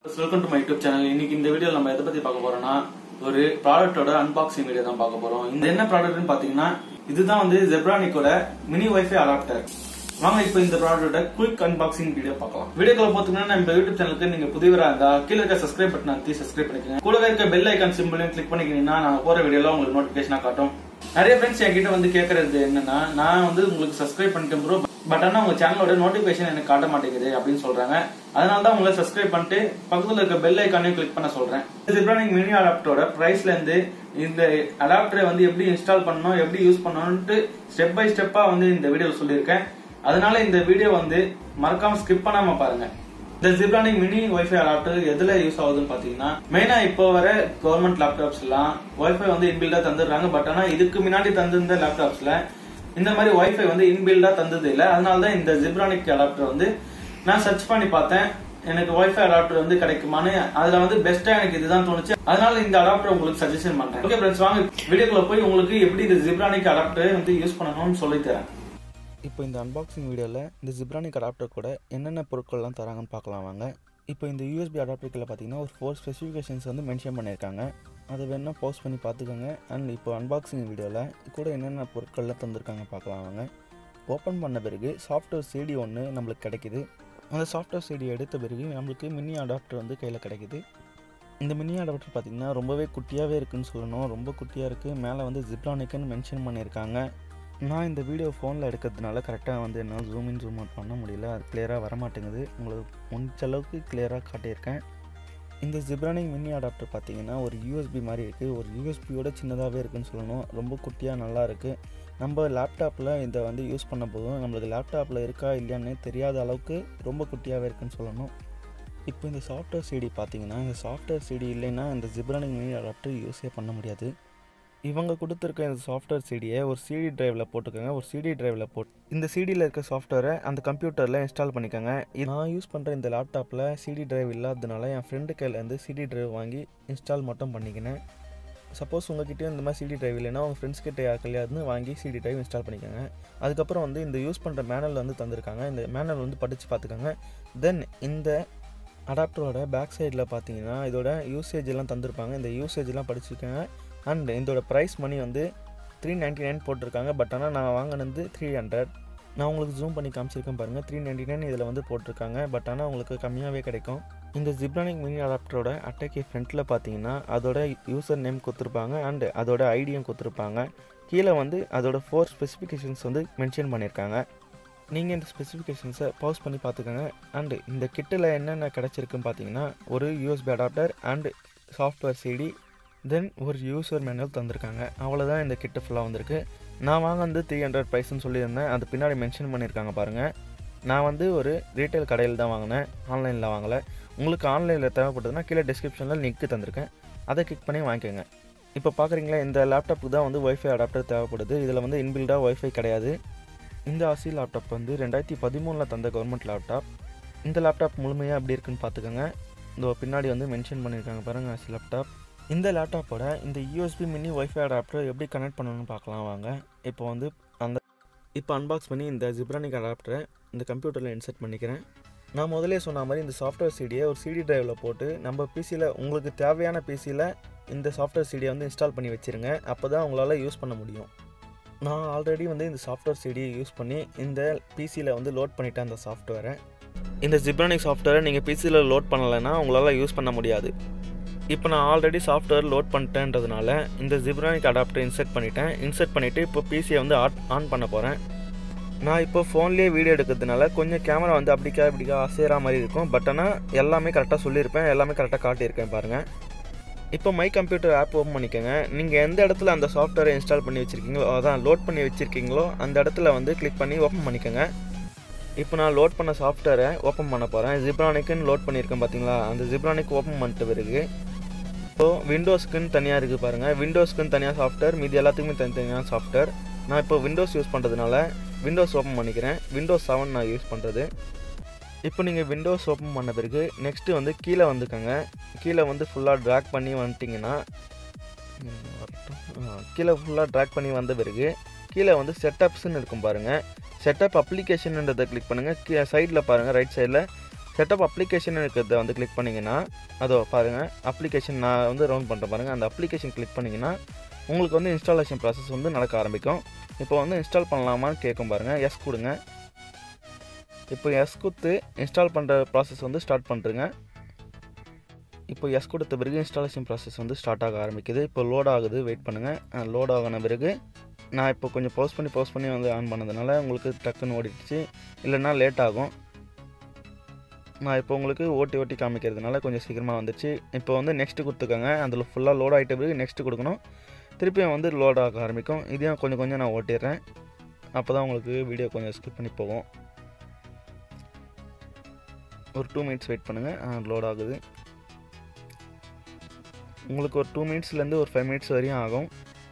welcome to my YouTube channel இன்னைக்கு இந்த வீடியோல நம்ம எதை பத்தி பார்க்க போறோம்னா ஒரு ப்ராடக்ட்டோட அன்பாக்சிங் வீடியோ தான் பார்க்க போறோம் இந்த என்ன ப்ராடக்ட்னு பாத்தீங்கன்னா இதுதான் வந்து ஜெப்ரானிக்கோட மினி வைஃபை அடாப்டர் வாங்க இப்போ இந்த ப்ராடக்ட்டோட குயிக் அன்பாக்சிங் வீடியோ பார்க்கலாம் வீடியோக்குள்ள போத்தீங்கன்னா நம்ம யூடியூப் சேனலுக்கு நீங்க புதியவரா இருந்தா கீழே இருக்க சப்ஸ்கிரைப் பட்டன் அழுத்தி சப்ஸ்கிரைப் பண்ணிக்கோங்க கூடவே இருக்க பெல் ஐக்கான் சிம்பிளையும் கிளிக் பண்ணிக்கிட்டீங்கன்னா நாங்க போற வீடியோல உங்களுக்கு நோட்டிபிகேஷனா காட்டும் நிறைய ஃப்ரெண்ட்ஸ் என்கிட்ட வந்து கேக்குறது என்னன்னா நான் வந்து உங்களுக்கு சப்ஸ்கிரைப் பண்ணிட்டேன் ப்ரோ பட் ஆனா உங்க சேனலோட நோட்டிபிகேஷன் எனக்கு காட்ட மாட்டேங்குது அப்படின்னு சொல்றாங்க அதனால தான் உங்களை சப்ஸ்கிரைப் பண்ணிட்டு பக்கத்துல இருக்க பெல் ஐக்கானையும் கிளிக் பண்ண சொல்றேன் ஜிப்ரானிக் மினி அடாப்டரோட பிரைஸ்ல இருந்து இந்த அடாப்டரை வந்து எப்படி இன்ஸ்டால் பண்ணணும் எப்படி யூஸ் பண்ணணும்ட்டு ஸ்டெப் பை ஸ்டெப்பா வந்து இந்த வீடியோல சொல்லியிருக்கேன் அதனால இந்த வீடியோ வந்து மறக்காம ஸ்கிப் பண்ணாம பாருங்க இந்த ஜிப்ரானிக் மினி வைஃபை அடாப்டர் எதுல யூஸ் ஆகுதுன்னு பாத்தீங்கன்னா மெயினா இப்போ வர கவர்மெண்ட் லேப்டாப்ஸ் எல்லாம் வைஃபை வந்து இன்பில்டா தந்துடுறாங்க பட் ஆனா இதுக்கு முன்னாடி தந்திருந்த லேப்டாப்ஸ்ல இந்த மாதிரி வைஃபை வந்து இன்பில்டா தந்தது இல்ல அதனால தான் இந்த ஜிப்ரானிக் அடாப்டர் வந்து நான் சர்ச் பண்ணி பார்த்தேன் எனக்கு வைஃபை அடாப்டர் வந்து கிடைக்குமான்னு அதுல வந்து பெஸ்டா எனக்கு இதுதான் தோணுச்சு அதனால இந்த அடாப்டர் உங்களுக்கு சஜஷன் பண்றேன் ஓகே ஃப்ரெண்ட்ஸ் வாங்க வீடியோக்குள்ள போய் உங்களுக்கு எப்படி இந்த ஜிப்ரானிக் அடாப்டர் வந்து யூஸ் பண்ணணும்னு சொல்லி தரேன் இப்போ இந்த அன்பாக்சிங் வீடியோவில் இந்த ஜிப்ரானிக் அடாப்டர் கூட என்னென்ன பொருட்கள்லாம் தராங்கன்னு பார்க்கலாம் வாங்க இப்போ இந்த யூஎஸ்பி அடாப்டருக்குள்ள பார்த்தீங்கன்னா ஒரு ஃபோர் ஸ்பெசிஃபிகேஷன்ஸ் வந்து மென்ஷன் பண்ணியிருக்காங்க அதை வேணால் பாஸ் பண்ணி பார்த்துக்கோங்க அண்ட் இப்போ அன்பாக்சிங் வீடியோவில் கூட என்னென்ன பொருட்கள்லாம் தந்திருக்காங்க பார்க்கலாம் வாங்க ஓப்பன் பண்ண பிறகு சாஃப்ட்வேர் சிடி ஒன்று நம்மளுக்கு கிடைக்குது அந்த சாஃப்ட்வேர் சிடி எடுத்த பிறகு நம்மளுக்கு மினி அடாப்டர் வந்து கையில் கிடைக்குது இந்த மினி அடாப்டர் பார்த்திங்கன்னா ரொம்பவே குட்டியாகவே இருக்குன்னு சொல்லணும் ரொம்ப குட்டியாக இருக்குது மேலே வந்து ஜிப்ரானிக்குன்னு மென்ஷன் பண்ணியிருக்காங்க நான் இந்த வீடியோ ஃபோனில் எடுக்கிறதுனால கரெக்டாக வந்து என்னால் ஜூம் இன் ஜூம் அவுட் பண்ண முடியல அது கிளியராக வர மாட்டேங்குது உங்களுக்கு முடிஞ்ச அளவுக்கு கிளியராக காட்டியிருக்கேன் இந்த ஜிப்ரானிக் மினி அடாப்டர் பார்த்தீங்கன்னா ஒரு யூஎஸ்பி மாதிரி இருக்குது ஒரு யூஎஸ்பியோட சின்னதாகவே இருக்குன்னு சொல்லணும் ரொம்ப குட்டியாக நல்லா இருக்குது நம்ம லேப்டாப்பில் இதை வந்து யூஸ் பண்ண போதும் நம்மளுக்கு லேப்டாப்பில் இருக்கா இல்லையான்னு தெரியாத அளவுக்கு ரொம்ப குட்டியாகவே இருக்குன்னு சொல்லணும் இப்போ இந்த சாஃப்ட்வேர் சிடி பார்த்தீங்கன்னா இந்த சாஃப்ட்வேர் சிடி இல்லைன்னா இந்த ஜிப்ரானிக் மினி அடாப்டர் யூஸே பண்ண முடியாது இவங்க கொடுத்துருக்க இந்த சாஃப்ட்வேர் சிடியை ஒரு சிடி டிரைவில் போட்டுக்கோங்க ஒரு சிடி டிரைவில் போட்டு இந்த சிடியில் இருக்க சாஃப்ட்வேரை அந்த கம்ப்யூட்டரில் இன்ஸ்டால் பண்ணிக்கோங்க இது நான் யூஸ் பண்ணுற இந்த லேப்டாப்பில் சிடி டிரைவ் இல்லாததுனால என் ஃப்ரெண்டு கையிலேருந்து சிடி டிரைவ் வாங்கி இன்ஸ்டால் மட்டும் பண்ணிக்கினேன் சப்போஸ் உங்ககிட்டயும் இந்த மாதிரி சிடி டிரைவ் இல்லைன்னா உங்கள் ஃப்ரெண்ட்ஸ் கிட்ட யாருக்கையாவது வாங்கி சிடி டிரைவ் இன்ஸ்டால் பண்ணிக்கோங்க அதுக்கப்புறம் வந்து இந்த யூஸ் பண்ணுற மேனல் வந்து தந்திருக்காங்க இந்த மேனல் வந்து படித்து பார்த்துக்கோங்க தென் இந்த அடாப்டரோட பேக் சைடில் பார்த்தீங்கன்னா இதோட யூசேஜ் எல்லாம் தந்திருப்பாங்க இந்த யூசேஜ்லாம் படிச்சுக்கோங்க அண்ட் இதோட ப்ரைஸ் மணி வந்து த்ரீ நைன்ட்டி நைன் போட்டிருக்காங்க பட் ஆனால் நான் வாங்கினது த்ரீ ஹண்ட்ரட் நான் உங்களுக்கு ஜூம் பண்ணி காமிச்சிருக்கேன் பாருங்கள் த்ரீ நைன்ட்டி நைன் இதில் வந்து போட்டிருக்காங்க பட் ஆனால் உங்களுக்கு கம்மியாகவே கிடைக்கும் இந்த ஜிப்ரானிக் மினி அடாப்டரோட அட்டைக்கு ஃப்ரண்ட்டில் பார்த்தீங்கன்னா அதோட யூசர் நேம் கொடுத்துருப்பாங்க அண்ட் அதோட ஐடியும் கொடுத்துருப்பாங்க கீழே வந்து அதோட ஃபோர் ஸ்பெசிஃபிகேஷன்ஸ் வந்து மென்ஷன் பண்ணியிருக்காங்க நீங்கள் இந்த ஸ்பெசிஃபிகேஷன்ஸை பாஸ் பண்ணி பார்த்துக்கோங்க அண்டு இந்த கிட்டில் என்னென்ன கிடச்சிருக்குன்னு பார்த்தீங்கன்னா ஒரு USB adapter and software CD then ஒரு யூசர் மேனுவல் தந்திருக்காங்க அவ்வளோதான் இந்த கிட்டு ஃபுல்லாக வந்திருக்கு நான் வாங்க வந்து த்ரீ ஹண்ட்ரட் ப்ரைஸ்னு சொல்லியிருந்தேன் அது பின்னாடி மென்ஷன் பண்ணியிருக்காங்க பாருங்கள் நான் வந்து ஒரு ரீட்டைல் கடையில் தான் வாங்கினேன் ஆன்லைனில் வாங்கலை உங்களுக்கு ஆன்லைனில் தேவைப்படுதுன்னா கீழே டிஸ்கிரிப்ஷனில் லிங்க் தந்திருக்கேன் அதை கிளிக் பண்ணி வாங்கிக்கோங்க இப்போ பார்க்குறீங்களா இந்த லேப்டாப்புக்கு தான் வந்து ஒய்ஃபை அடாப்டர் தேவைப்படுது இதில் வந்து இன்பில்டாக ஒய்ஃபை கிடையாது இந்த ஆசி லேப்டாப் வந்து ரெண்டாயிரத்தி பதிமூணில் தந்த கவர்மெண்ட் லேப்டாப் இந்த லேப்டாப் முழுமையாக எப்படி இருக்குன்னு பார்த்துக்கோங்க இந்த பின்னாடி வந்து மென்ஷன் பண்ணியிருக்காங்க பாருங்கள் ஆசி லேப்டாப் இந்த லேப்டாப்போட இந்த யூஎஸ்பி மினி ஒய்ஃபை அடாப்டர் எப்படி கனெக்ட் பண்ணணும்னு பார்க்கலாம் வாங்க இப்போ வந்து அந்த இப்போ அன்பாக்ஸ் பண்ணி இந்த ஜிப்ரானிக் அடாப்டரை இந்த கம்ப்யூட்டரில் இன்சர்ட் பண்ணிக்கிறேன் நான் முதலே சொன்ன மாதிரி இந்த சாஃப்ட்வேர் சிடியை ஒரு சிடி டிரைவில் போட்டு நம்ம பிசியில் உங்களுக்கு தேவையான பிசியில் இந்த சாஃப்ட்வேர் சிடியை வந்து இன்ஸ்டால் பண்ணி வச்சுருங்க அப்போ தான் உங்களால் யூஸ் பண்ண முடியும் நான் ஆல்ரெடி வந்து இந்த சாஃப்ட்வேர் சிடியை யூஸ் பண்ணி இந்த பிசியில் வந்து லோட் பண்ணிட்டேன் அந்த சாஃப்ட்வேரை இந்த ஜிப்ரானிக் சாஃப்ட்வேரை நீங்கள் பிசியில் லோட் பண்ணலைன்னா உங்களால் யூஸ் பண்ண முடியாது இப்போ நான் ஆல்ரெடி சாஃப்ட்வேர் லோட் பண்ணிட்டேன்றதுனால இந்த ஜிப்ரானிக் அடாப்டர் இன்சர்ட் பண்ணிட்டேன் இன்சர்ட் பண்ணிவிட்டு இப்போ பிசியை வந்து ஆட் ஆன் பண்ண போகிறேன் நான் இப்போ ஃபோன்லேயே வீடியோ எடுக்கிறதுனால கொஞ்சம் கேமரா வந்து அப்படிக்கா இப்படிக்கா அசைகிற மாதிரி இருக்கும் பட் ஆனால் எல்லாமே கரெக்டாக சொல்லியிருப்பேன் எல்லாமே கரெக்டாக காட்டியிருக்கேன் பாருங்கள் இப்போ மை கம்ப்யூட்டர் ஆப் ஓப்பன் பண்ணிக்கோங்க நீங்கள் எந்த இடத்துல அந்த சாஃப்ட்வேரை இன்ஸ்டால் பண்ணி வச்சுருக்கீங்களோ அதான் லோட் பண்ணி வச்சுருக்கீங்களோ அந்த இடத்துல வந்து கிளிக் பண்ணி ஓப்பன் பண்ணிக்கோங்க இப்போ நான் லோட் பண்ண சாஃப்ட்வேரை ஓப்பன் பண்ண போகிறேன் ஜிப்ரானிக்குன்னு லோட் பண்ணியிருக்கேன் பார்த்தீங்களா அந்த ஜிப்ரானிக் ஓப்பன் பண்ணிட்ட பிறகு இப்போ விண்டோஸ்க்குன்னு தனியாக இருக்குது பாருங்கள் விண்டோஸ்க்குன்னு தனியாக சாஃப்ட்வேர் மீதி எல்லாத்துக்குமே தனித்தனியாக சாஃப்ட்வேர் நான் இப்போ விண்டோஸ் யூஸ் பண்ணுறதுனால விண்டோஸ் ஓப்பன் பண்ணிக்கிறேன் விண்டோஸ் செவன் நான் யூஸ் பண்ணுறது இப்போ நீங்கள் விண்டோஸ் ஓப்பன் பண்ண பிறகு நெக்ஸ்ட்டு வந்து கீழே வந்துக்கோங்க கீழே வந்து ஃபுல்லாக ட்ராக் பண்ணி வந்துட்டிங்கன்னா கீழே ஃபுல்லாக ட்ராக் பண்ணி வந்த பிறகு கீழே வந்து செட்டப்ஸ்ன்னு இருக்கும் பாருங்கள் செட்டப் அப்ளிகேஷன்ன்றதை கிளிக் பண்ணுங்கள் கீழே சைடில் பாருங்கள் ரைட் சைடில் செட்டப் அப்ளிகேஷன் இருக்கிறத வந்து கிளிக் பண்ணிங்கன்னா அதோ பாருங்கள் அப்ளிகேஷன் நான் வந்து ரவுண்ட் பண்ணுறேன் பாருங்கள் அந்த அப்ளிகேஷன் கிளிக் பண்ணிங்கன்னா உங்களுக்கு வந்து இன்ஸ்டாலேஷன் ப்ராசஸ் வந்து நடக்க ஆரம்பிக்கும் இப்போ வந்து இன்ஸ்டால் பண்ணலாமான்னு கேட்கும் பாருங்கள் எஸ் கொடுங்க இப்போ எஸ் கொடுத்து இன்ஸ்டால் பண்ணுற ப்ராசஸ் வந்து ஸ்டார்ட் பண்ணுறேங்க இப்போ எஸ் கொடுத்த பிறகு இன்ஸ்டாலேஷன் ப்ராசஸ் வந்து ஸ்டார்ட் ஆக ஆரம்பிக்குது இப்போ லோட் ஆகுது வெயிட் பண்ணுங்கள் லோட் ஆகின பிறகு நான் இப்போ கொஞ்சம் பவுஸ் பண்ணி பவுஸ் பண்ணி வந்து ஆன் பண்ணதுனால உங்களுக்கு டக்குன்னு ஓடிடுச்சு இல்லைன்னா லேட் ஆகும் நான் இப்போ உங்களுக்கு ஓட்டி ஓட்டி காமிக்கிறதுனால கொஞ்சம் சீக்கிரமாக வந்துச்சு இப்போ வந்து நெக்ஸ்ட்டு கொடுத்துக்கோங்க அதில் ஃபுல்லாக லோட் ஆகிட்ட பிறகு நெக்ஸ்ட்டு கொடுக்கணும் திருப்பியும் வந்து லோட் ஆக ஆரம்பிக்கும் இதையும் கொஞ்சம் கொஞ்சம் நான் ஓட்டிடுறேன் அப்போ தான் உங்களுக்கு வீடியோ கொஞ்சம் ஸ்கிப் பண்ணி போகும் ஒரு டூ மினிட்ஸ் வெயிட் பண்ணுங்கள் லோட் ஆகுது உங்களுக்கு ஒரு டூ மினிட்ஸ்லேருந்து ஒரு ஃபைவ் மினிட்ஸ் வரையும் ஆகும்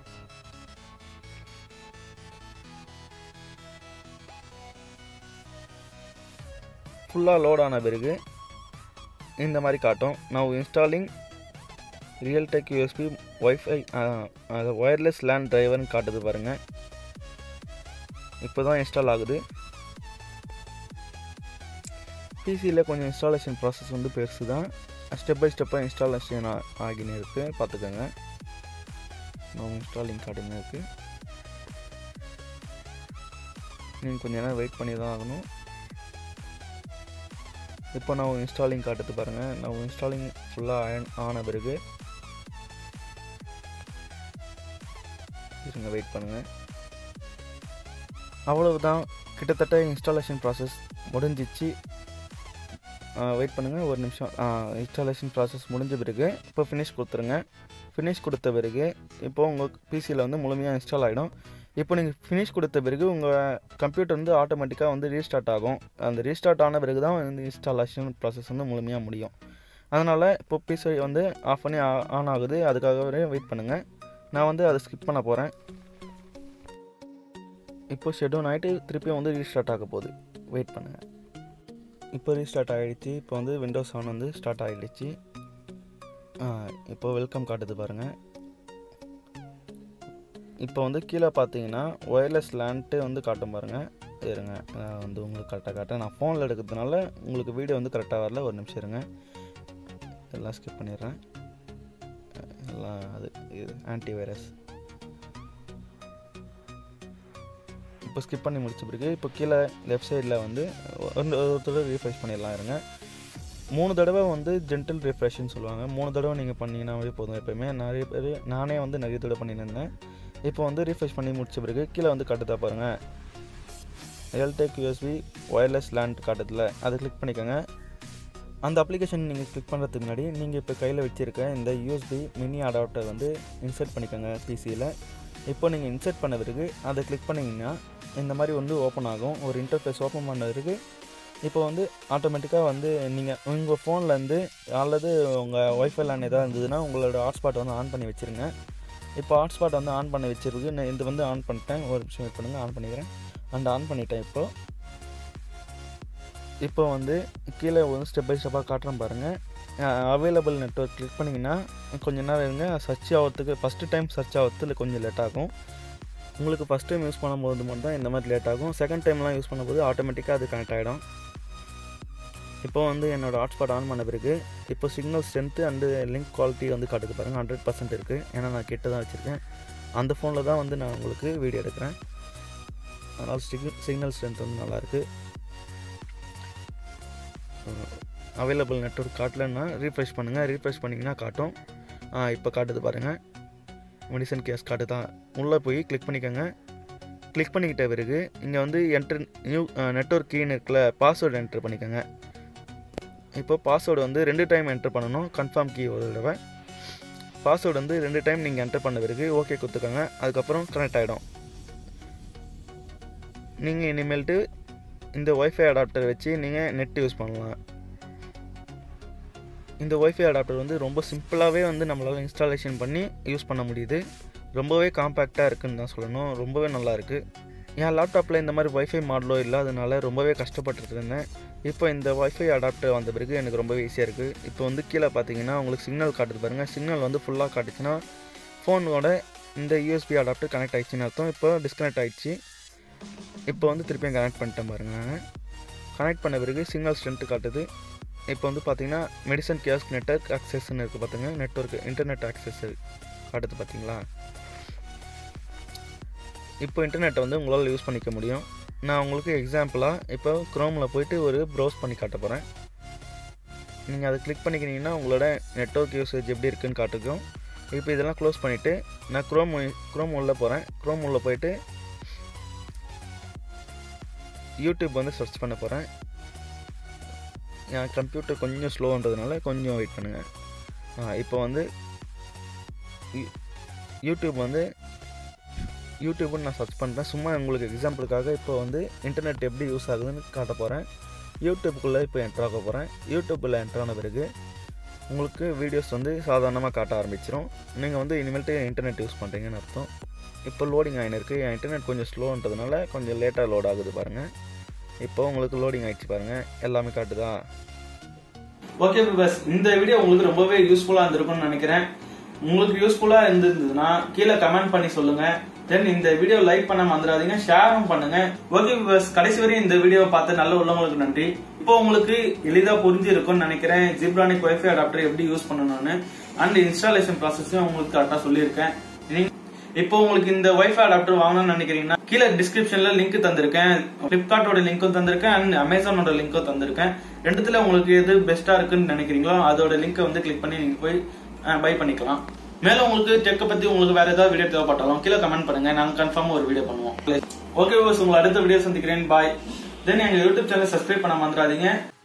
ஃபுல்லாக லோட் ஆன பிறகு இந்த மாதிரி காட்டும் நான் installing Realtek USB WiFi அது ஒயர்லெஸ் லேண்ட் டிரைவர்னு காட்டுது பாருங்கள் இப்போ தான் இன்ஸ்டால் ஆகுது பிசியில் கொஞ்சம் இன்ஸ்டாலேஷன் ப்ராசஸ் வந்து பெருசு தான் ஸ்டெப் பை ஸ்டெப்பாக இன்ஸ்டாலேஷன் ஆகினே இருக்குது பார்த்துக்கோங்க நான் இன்ஸ்டாலிங் காட்டுங்க இருக்குது நீங்கள் கொஞ்ச நேரம் வெயிட் பண்ணி தான் ஆகணும் இப்போ நான் இன்ஸ்டாலிங் காட்டுது பாருங்கள் நான் இன்ஸ்டாலிங் ஃபுல்லாக ஆன பிறகு இருங்க வெயிட் பண்ணுங்கள் அவ்வளவுதான் கிட்டத்தட்ட இன்ஸ்டாலேஷன் ப்ராசஸ் முடிஞ்சிச்சு வெயிட் பண்ணுங்கள் ஒரு நிமிஷம் இன்ஸ்டாலேஷன் ப்ராசஸ் முடிஞ்ச பிறகு இப்போ ஃபினிஷ் கொடுத்துருங்க ஃபினிஷ் கொடுத்த பிறகு இப்போ உங்கள் பிசியில் வந்து முழுமையாக இன்ஸ்டால் ஆகிடும் இப்போ நீங்கள் ஃபினிஷ் கொடுத்த பிறகு உங்கள் கம்ப்யூட்டர் வந்து ஆட்டோமேட்டிக்காக வந்து ரீஸ்டார்ட் ஆகும் அந்த ரீஸ்டார்ட் ஆன பிறகு தான் இந்த இன்ஸ்டாலேஷன் ப்ராசஸ் வந்து முழுமையாக முடியும் அதனால் இப்போ பிசி வந்து ஆஃப் பண்ணி ஆன் ஆகுது அதுக்காகவே வெயிட் பண்ணுங்கள் நான் வந்து அதை ஸ்கிப் பண்ண போகிறேன் இப்போ ஷெட்யூன் ஆகிட்டு திருப்பியும் வந்து ரீஸ்டார்ட் ஆக போகுது வெயிட் பண்ணுங்கள் இப்போ ரீஸ்டார்ட் ஆகிடுச்சு இப்போ வந்து விண்டோஸ் செவன் வந்து ஸ்டார்ட் ஆகிடுச்சு இப்போ வெல்கம் காட்டுது பாருங்கள் இப்போ வந்து கீழே பார்த்தீங்கன்னா ஒயர்லெஸ் லேண்ட்டு வந்து காட்டும் பாருங்கள் இருங்க நான் வந்து உங்களுக்கு கரெக்டாக காட்டேன் நான் ஃபோனில் எடுக்கிறதுனால உங்களுக்கு வீடியோ வந்து கரெக்டாக வரல ஒரு நிமிஷம் இருங்க எல்லாம் ஸ்கிப் பண்ணிடுறேன் எல்லாம் அது இது ஆன்டி வைரஸ் இப்போ ஸ்கிப் பண்ணி முடிச்ச பிறகு இப்போ கீழே லெஃப்ட் சைடில் வந்து ஒரு ஒரு தடவை ரீஃப்ரெஷ் பண்ணிடலாம் இருங்க மூணு தடவை வந்து ஜென்டில் ரிஃப்ரெஷ்னு சொல்லுவாங்க மூணு தடவை நீங்கள் பண்ணிங்கனாவே போதும் எப்போயுமே நிறைய பேர் நானே வந்து நிறைய தடவை பண்ணியிருந்தேன் இப்போ வந்து ரீஃப்ரெஷ் பண்ணி முடிச்ச பிறகு கீழே வந்து காட்டுதா பாருங்கள் எல்டெக் யூஎஸ்பி ஒயர்லெஸ் லேண்ட் காட்டுதில்ல அதை கிளிக் பண்ணிக்கோங்க அந்த அப்ளிகேஷன் நீங்கள் கிளிக் பண்ணுறதுக்கு முன்னாடி நீங்கள் இப்போ கையில் வச்சுருக்க இந்த யூஎஸ்பி மினி அடாப்டர் வந்து இன்சர்ட் பண்ணிக்கோங்க பிசியில் இப்போ நீங்கள் இன்சர்ட் பண்ண பிறகு அதை கிளிக் பண்ணிங்கன்னா இந்த மாதிரி வந்து ஓப்பன் ஆகும் ஒரு இன்டர்ஃபேஸ் ஓப்பன் பண்ண பிறகு இப்போ வந்து ஆட்டோமேட்டிக்காக வந்து நீங்கள் உங்கள் ஃபோன்லேருந்து அல்லது உங்கள் ஒய்ஃபை லேன் எதாவது இருந்ததுன்னா உங்களோட ஹாட்ஸ்பாட் வந்து ஆன் பண்ணி வச்சுருங்க இப்போ ஹாட்ஸ்பாட் வந்து ஆன் பண்ண வச்சிருக்கு நான் இது வந்து ஆன் பண்ணிட்டேன் ஒரு நிமிஷம் வெயிட் பண்ணுங்கள் ஆன் பண்ணிக்கிறேன் அண்ட் ஆன் பண்ணிட்டேன் இப்போ இப்போ வந்து கீழே வந்து ஸ்டெப் பை ஸ்டெப்பாக காட்டுறேன் பாருங்கள் அவைலபிள் நெட்ஒர்க் கிளிக் பண்ணிங்கன்னா கொஞ்ச நேரம் இருங்க சர்ச் ஆகிறதுக்கு ஃபஸ்ட்டு டைம் சர்ச் ஆகிறதுல கொஞ்சம் லேட் ஆகும் உங்களுக்கு ஃபஸ்ட் டைம் யூஸ் பண்ணும்போது மட்டும் தான் இந்த மாதிரி லேட் ஆகும் செகண்ட் டைம்லாம் யூஸ் பண்ணும்போது ஆட்டோமேட்டிக்காக அது கனெக்ட் ஆகிடும் இப்போ வந்து என்னோடய ஹாட்ஸ்பாட் ஆன் பண்ண பிறகு இப்போ signal strength and link quality வந்து காட்டுது பாருங்கள் ஹண்ட்ரட் பர்சன்ட் இருக்குது ஏன்னா நான் கிட்ட தான் வச்சுருக்கேன் அந்த ஃபோனில் தான் வந்து நான் உங்களுக்கு வீடியோ எடுக்கிறேன் அதனால் சிக்னல் சிக்னல் ஸ்ட்ரென்த் வந்து நல்லாயிருக்கு அவைலபிள் நெட்ஒர்க் காட்டலன்னா ரீஃப்ரெஷ் பண்ணுங்கள் ரீஃப்ரெஷ் பண்ணிங்கன்னா காட்டும் இப்போ காட்டுது பாருங்கள் மெடிசன் கேஸ் காட்டு தான் உள்ளே போய் கிளிக் பண்ணிக்கோங்க கிளிக் பண்ணிக்கிட்ட பிறகு இங்கே வந்து என்ட்ரு நியூ நெட்ஒர்க் கீன்னு இருக்குல்ல பாஸ்வேர்டு என்ட்ரு பண்ணிக்கோங்க இப்போ பாஸ்வேர்டு வந்து ரெண்டு டைம் என்ட்ரு பண்ணணும் கன்ஃபார்ம் கீ ஒரு தடவை பாஸ்வேர்டு வந்து ரெண்டு டைம் நீங்கள் என்டர் பண்ண பிறகு ஓகே கொடுத்துக்கோங்க அதுக்கப்புறம் கனெக்ட் ஆகிடும் நீங்கள் இனிமேல்ட்டு இந்த ஒய்ஃபை அடாப்டர் வச்சு நீங்கள் நெட் யூஸ் பண்ணலாம் இந்த ஒய்ஃபை அடாப்டர் வந்து ரொம்ப சிம்பிளாகவே வந்து நம்மளால் இன்ஸ்டாலேஷன் பண்ணி யூஸ் பண்ண முடியுது ரொம்பவே காம்பேக்டாக இருக்குன்னு தான் சொல்லணும் ரொம்பவே நல்லா இருக்குது என் லேப்டாப்பில் இந்த மாதிரி ஒய்ஃபை மாடலோ இல்லாதனால ரொம்பவே கஷ்டப்பட்டுட்டு இருந்தேன் இப்போ இந்த ஒய்ஃபை அடாப்டர் வந்த பிறகு எனக்கு ரொம்பவே ஈஸியாக இருக்குது இப்போ வந்து கீழே பார்த்தீங்கன்னா உங்களுக்கு சிக்னல் காட்டுது பாருங்கள் சிக்னல் வந்து ஃபுல்லாக காட்டுச்சுன்னா ஃபோனோட இந்த யூஎஸ்பி அடாப்டர் கனெக்ட் ஆகிடுச்சின்னு அர்த்தம் இப்போ டிஸ்கனெக்ட் ஆகிடுச்சு இப்போ வந்து திருப்பியும் கனெக்ட் பண்ணிட்டேன் பாருங்கள் நான் கனெக்ட் பண்ண பிறகு சிக்னல் ஸ்ட்ரென்த்து காட்டுது இப்போ வந்து பார்த்தீங்கன்னா மெடிசன் கியாஸ்க் நெட்ஒர்க் ஆக்சஸ்ன்னு இருக்குது பார்த்துங்க நெட்ஒர்க் இன்டர்நெட் ஆக்சஸ் அடுத்து பார்த்தீங்களா இப்போ இன்டர்நெட்டை வந்து உங்களால் யூஸ் பண்ணிக்க முடியும் நான் உங்களுக்கு எக்ஸாம்பிளாக இப்போ க்ரோமில் போயிட்டு ஒரு ப்ரௌஸ் பண்ணி காட்ட போகிறேன் நீங்கள் அதை கிளிக் பண்ணிக்கினீங்கன்னா உங்களோட நெட்ஒர்க் யூசேஜ் எப்படி இருக்குன்னு காட்டுக்கும் இப்போ இதெல்லாம் க்ளோஸ் பண்ணிவிட்டு நான் க்ரோம் க்ரோம் உள்ளே போகிறேன் க்ரோம் உள்ளே போயிட்டு யூடியூப் வந்து சர்ச் பண்ண போகிறேன் என் கம்ப்யூட்டர் கொஞ்சம் ஸ்லோன்றதுனால கொஞ்சம் வெயிட் பண்ணுங்கள் ஆ இப்போ வந்து யூ- யூடியூப் வந்து யூடியூப்னு நான் சர்ச் பண்ணுறேன் சும்மா உங்களுக்கு எக்ஸாம்பிளுக்காக இப்போ வந்து இன்டர்நெட் எப்படி யூஸ் ஆகுதுன்னு காட்ட போகிறேன் யூடியூப்புக்குள்ளே இப்போ என்ட்ரு ஆக போகிறேன் யூடியூப்பில் என்ட்ரு ஆன பிறகு உங்களுக்கு வீடியோஸ் வந்து சாதாரணமாக காட்ட ஆரம்பிச்சிடும் நீங்கள் வந்து இனிமேல்ட்டு இன்டர்நெட் யூஸ் பண்ணுறீங்கன்னு அர்த்தம் இப்போ லோடிங் ஆகின்னு இருக்குது என் இன்டர்நெட் கொஞ்சம் ஸ்லோன்றதுனால கொஞ்சம் லேட்டாக லோட் ஆகுது பாருங்கள் இப்போ உங்களுக்கு லோடிங் ஆயிடுச்சு பாருங்கள் எல்லாமே காட்டுதா ஓகே விபஸ் இந்த வீடியோ உங்களுக்கு ரொம்பவே யூஸ்ஃபுல்லா இருந்திருக்கும்னு நினைக்கிறேன் உங்களுக்கு யூஸ்ஃபுல்லா இருந்ததுன்னா கீழே கமெண்ட் பண்ணி சொல்லுங்க தென் இந்த வீடியோ லைக் பண்ண மறந்துடாதீங்க ஷேரும் பண்ணுங்க ஓகே விபஸ் கடைசி வரையும் இந்த வீடியோ பார்த்து நல்ல உள்ளவங்களுக்கு நன்றி இப்போ உங்களுக்கு எளிதா புரிஞ்சிருக்கும்னு நினைக்கிறேன் ஜிப்ரானிக் வைஃபை அடாப்டர் எப்படி யூஸ் பண்ணணும்னு அண்ட் இன்ஸ்டாலேஷன் ப்ராசஸும் உங்களுக்கு கரெக்டா சொல்லியிருக்கேன் நீங்க இப்போ உங்களுக்கு இந்த வைஃபை அடாப்டர் வாங்கணும்னு நினைக்கிறீங்கன்னா கீழே டிஸ்கிரிப்ஷன்ல லிங்க் தந்திருக்கேன் பிளிப்கார்ட்டோட லிங்க்கும் தந்திருக்கேன் அண்ட் அமேசானோட லிங்க்கும் தந்திருக்கேன் ரெண்டுத்துல உங்களுக்கு எது பெஸ்டா இருக்குன்னு நினைக்கிறீங்களோ அதோட லிங்கை வந்து கிளிக் பண்ணி நீங்க போய் பை பண்ணிக்கலாம் மேலும் உங்களுக்கு டெக்கை பத்தி உங்களுக்கு வேற ஏதாவது வீடியோ தேவைப்பட்டாலும் கீழே கமெண்ட் பண்ணுங்க நாங்க கன்ஃபார்மா ஒரு வீடியோ பண்ணுவோம் ஓகே உங்களை அடுத்த வீடியோ சந்திக்கிறேன் பாய் தென் எங்க யூடியூப் சேனல் சப்ஸ்கிரைப் பண்ண மறந்துடாதீங்க